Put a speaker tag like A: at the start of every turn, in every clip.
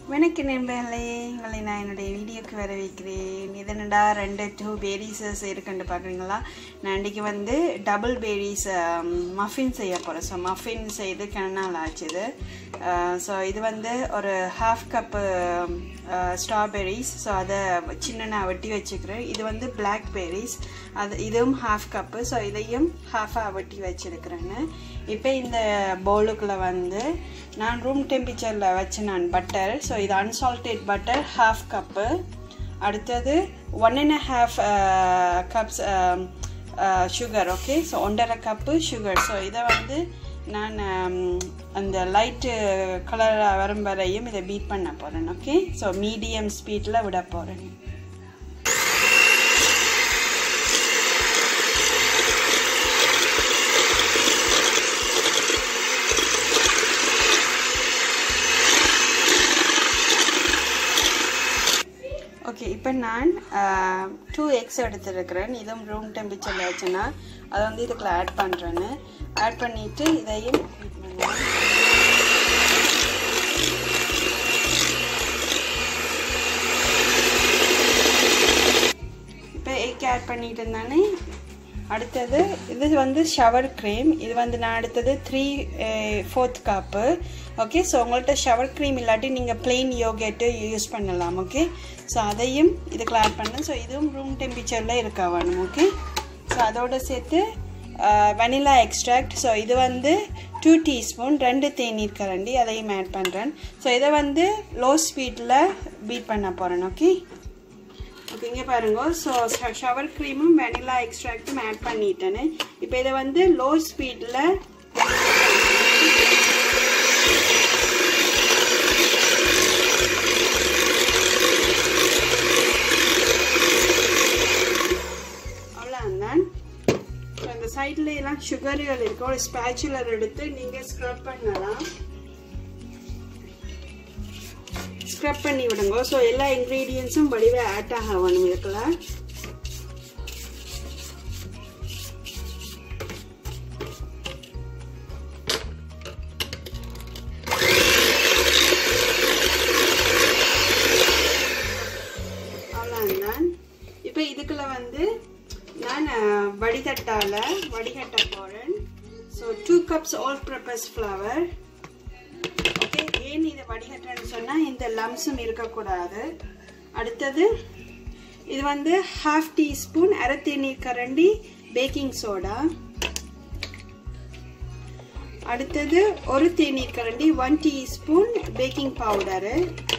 A: வணக்கம் நண்பர்களே உங்களை நான் என்னுடைய வீடியோக்கு வர வைக்கிறேன் இதனடா ரெண்டு டூ பேரிஸஸ் இருக்குன்னு பார்க்குறீங்களா நான் இன்றைக்கி வந்து டபுள் பேரிஸ் மஃபின் செய்ய போகிறேன் ஸோ மஃபின் செய்து கிணநாள் ஆச்சுது ஸோ இது வந்து ஒரு ஹாஃப் கப்பு ஸ்ட்ராபெரிஸ் ஸோ அதை சின்ன நான் வெட்டி வச்சுக்கிறேன் இது வந்து பிளாக் பெரிஸ் அது இதுவும் ஹாஃப் கப்பு ஸோ இதையும் ஹாஃபாக வெட்டி வச்சுருக்கிறேன்னு இப்போ இந்த பவுலுக்குள்ளே வந்து நான் ரூம் டெம்பரேச்சரில் வச்ச நான் பட்டர் ஸோ இது அன்சால்டட் பட்டர் ஹாஃப் கப்பு அடுத்தது one and half cups sugar okay so ஒன்றரை கப்பு சுகர் ஸோ இதை வந்து நான் அந்த லைட்டு கலர் வரும் வரையும் இதை பீட் பண்ண போகிறேன் ஓகே ஸோ மீடியம் ஸ்பீடில் விட போகிறேன் ஓகே இப்போ நான் டூ எக்ஸ் எடுத்துருக்கிறேன் இதுவும் ரூம் டெம்பரேச்சரில் வச்சுன்னா அதை வந்து இதுக்குள்ள ஆட் பண்ணுறேன்னு ஆட் பண்ணிவிட்டு இதையும் இப்போ எக் ஆட் பண்ணிட்டு இருந்தானே அடுத்தது இது வந்து ஷவர் க்ரீம் இது வந்து நான் அடுத்தது three fourth cup okay so உங்கள்கிட்ட ஷவர் க்ரீம் இல்லாட்டி நீங்கள் பிளெயின் யோகேட்டு யூஸ் பண்ணலாம் ஓகே ஸோ அதையும் இதுக்குள்ள ஆட் பண்ணேன் ஸோ இதுவும் ரூம் டெம்பரேச்சரில் இருக்கா வேணும் ஓகே ஸோ அதோடு சேர்த்து வெனிலா எக்ஸ்ட்ராக்ட் ஸோ இது வந்து டூ டீஸ்பூன் ரெண்டு தேநீர் கரண்டி அதையும் ஆட் பண்ணுறேன் ஸோ இதை வந்து லோ ஸ்பீடில் பீட் பண்ண போகிறேன் ஓகே ஓகே இங்கே பாருங்க ஸோ ஷவர் க்ரீமும் வெனிலா எக்ஸ்ட்ராக்டும் ஆட் பண்ணிட்டேன்னு இப்போ இதை வந்து லோ ஸ்பீடில் அவ்வளோதான் ஸோ இந்த சைடில் எல்லாம் சுகர்கள் இருக்கு ஒரு ஸ்பேச்சுலர் எடுத்து நீங்கள் ஸ்க்ரப் பண்ணலாம் ஸ்க்ரப் பண்ணி விடுங்க ஸோ எல்லா இன்க்ரீடியன்ஸும் வடிவே ஆட் ஆக வேணும் இதுக்குள்ள அவ்வளோதான் இப்போ இதுக்குள்ள வந்து நான் வடிகட்டால வடிகட்ட போகிறேன் so two cups all purpose flour okay ஏன் இதை வடிகட்டுறேன்னு சொன்னால் இந்த லம்ஸும் இருக்கக்கூடாது அடுத்தது இது வந்து ஹாஃப் டீஸ்பூன் அரை தேநீர் கரண்டி பேக்கிங் சோடா அடுத்தது ஒரு தேநீர் கரண்டி ஒன் டீஸ்பூன் பேக்கிங் பவுடரு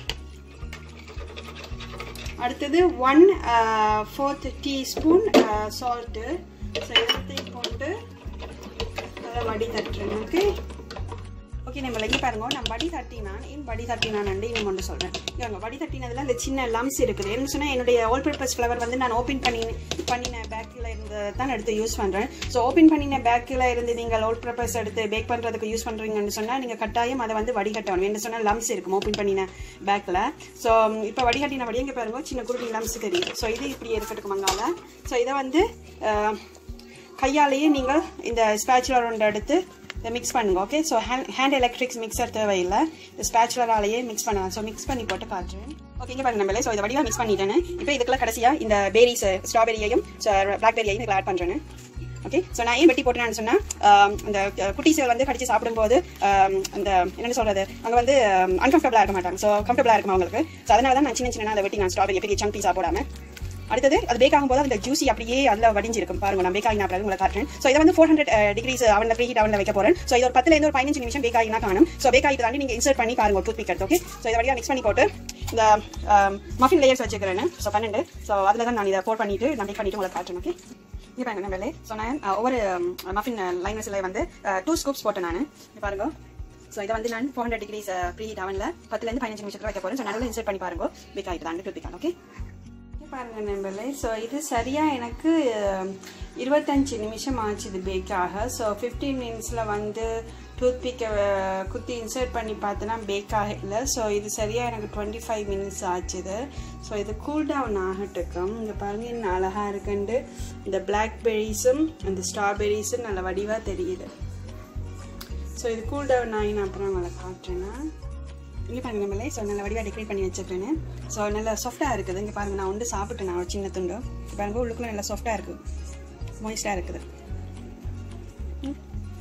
A: அடுத்தது one fourth teaspoon salt so எல்லாத்தையும் போட்டு நல்லா வடி தட்டுறேன் ஓகே ஓகே நம்ம இங்கே பாருங்க நான் வடி தட்டினான் ஏன் வடி தட்டினான் இன்னும் ஒன்று சொல்கிறேன் இவங்க வடி தட்டினதில் அந்த சின்ன லம்ஸ் இருக்குது என்ன சொன்னால் என்னுடைய ஆல் பர்பஸ் ஃப்ளவர் வந்து நான் ஓப்பன் பண்ணி பண்ணின பேக்கில் இருந்து தான் எடுத்து யூஸ் பண்ணுறேன் ஸோ ஓப்பன் பண்ணின பேக்கில் இருந்து நீங்கள் ஆல் பர்பஸ் எடுத்து பேக் பண்ணுறதுக்கு யூஸ் பண்ணுறீங்கன்னு சொன்னால் நீங்கள் கட்டாயம் அதை வந்து வடிகட்டணும் என்ன சொன்னால் லம்ஸ் இருக்கும் ஓப்பன் பண்ணின பேக்கில் ஸோ இப்போ வடிகட்டின வடி எங்கே பாருங்க சின்ன குருடி லம்ஸ் தெரியும் ஸோ இது இப்படி இருக்கட்டுக்கு மங்கால ஸோ இதை வந்து கையாலேயே நீங்கள் இந்த ஸ்பேச்சுலர் ஒன்று எடுத்து இதை மிக்ஸ் பண்ணுங்க okay so hand hand electrics mixer தேவையில்லை இந்த ஸ்பேச்சுலராலேயே மிக்ஸ் பண்ணலாம் ஸோ மிக்ஸ் பண்ணி போட்டு காட்டுறேன் ஓகே இங்கே பாருங்க நம்மளே ஸோ இதை வடிவாக மிக்ஸ் பண்ணிட்டேன் இப்போ இதுக்குள்ள கடைசியாக இந்த பேரிஸ் ஸ்ட்ராபெரியையும் பிளாக்பெரியையும் இதில் ஆட் பண்ணுறேன் ஓகே ஸோ நான் ஏன் வெட்டி போட்டேன்னு சொன்னால் அந்த குட்டீஸை வந்து கடிச்சு சாப்பிடும்போது அந்த என்னென்னு சொல்கிறது அங்கே வந்து அன்கம்ஃபர்டபுளாக இருக்க மாட்டாங்க ஸோ கம்ஃபர்டபுளாக இருக்கும் அவங்களுக்கு ஸோ அதனால தான் நான் சின்ன சின்ன அதை வெட்டி நான் ஸ்ட்ராபெரி பெரிய சங்க் பீஸாக போடாமல் அடுத்தது அது பேக் ஆகும்போது அந்த ஜூசி அப்படியே அதில் வடிஞ்சிருக்கும் பாருங்க நான் பேக் ஆகினா பிறகு உங்களை காட்டுறேன் ஸோ இதை வந்து ஃபோர் ஹண்ட்ரட் டிகிரிஸ் அவனில் ப்ரீ ஹீட் அவனில் வைக்க போகிறேன் ஸோ இது ஒரு பத்துலேருந்து ஒரு பதினஞ்சு நிமிஷம் பேக் ஆகினா காணும் ஸோ பேக் ஆகிட்டு தாண்டி நீங்கள் இன்சர்ட் பண்ணி பாருங்க டூத் பிக் எடுத்து ஓகே ஸோ இதை வழியாக மிக்ஸ் பண்ணி போட்டு இந்த மஃபின் லேயர்ஸ் வச்சுக்கிறேன் ஸோ பன்னெண்டு ஸோ அதில் தான் நான் இதை போட் பண்ணிட்டு நான் பேக் பண்ணிட்டு உங்களை காட்டுறேன் ஓகே இப்போ பாருங்க வேலை ஸோ நான் ஒவ்வொரு மஃபின் லைனஸில் வந்து டூ ஸ்கூப்ஸ் போட்டேன் நான் பாருங்க ஸோ இதை வந்து நான் four hundred degrees preheat அவனில் பத்துலேருந்து பதினஞ்சு நிமிஷத்தில் வைக்க போகிறேன் ஸோ நல்லா இன்சர்ட் பண்ணி பாருங்க பேக் ஆகிட்டு தான் டூத் பிக்கான் ஓகே பாருங்க நண்பர்களே ஸோ இது சரியாக எனக்கு இருபத்தஞ்சி நிமிஷம் ஆச்சு இது பேக் ஆக ஸோ ஃபிஃப்டீன் மினிட்ஸில் வந்து டூத் பிக்கை குத்தி இன்சர்ட் பண்ணி பார்த்தோன்னா பேக் ஆகல ஸோ இது சரியாக எனக்கு டுவெண்ட்டி ஃபைவ் மினிட்ஸ் ஆச்சுது ஸோ இது கூல் டவுன் ஆகட்டுக்கும் இங்கே பாருங்க இன்னும் அழகாக இருக்குண்டு இந்த பிளாக்பெரிஸும் அந்த ஸ்ட்ராபெரிஸும் நல்ல வடிவாக தெரியுது ஸோ இது கூல் டவுன் ஆகின அப்புறம் உங்களை காட்டுறேன்னா இங்கே பாருங்க நம்மளே ஸோ நல்ல வடிவாக டெக்கரேட் பண்ணி வச்சுருக்கேன் ஸோ நல்லா சாஃப்டாக இருக்குது இங்கே பாருங்க நான் வந்து சாப்பிட்டேன் நான் ஒரு சின்ன துண்டு பாருங்க உள்ளுக்குள்ள நல்லா சாஃப்டாக இருக்குது மாய்ஸ்டாக இருக்குது ம்.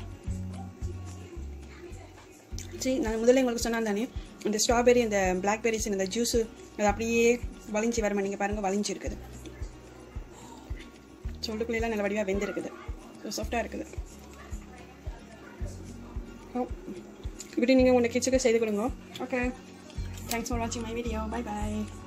A: சரி நான் முதல்ல உங்களுக்கு சொன்னா தானே இந்த ஸ்ட்ராபெரி இந்த பிளாக்பெரிஸ் இந்த ஜூஸு அது அப்படியே வலிஞ்சு வரமா நீங்கள் பாருங்கள் வலிஞ்சு இருக்குது சொல்லுக்குள்ளெல்லாம் நல்ல வடிவாக வெந்திருக்குது ஸோ சாஃப்டாக இருக்குது ஓ இப்படி நீங்கள் உங்கள் கிச்சனுக்கு செய்து கொடுங்க ஓகே தேங்க்ஸ் ஃபார் வாட்சிங் மை வீடியோ பை பாய்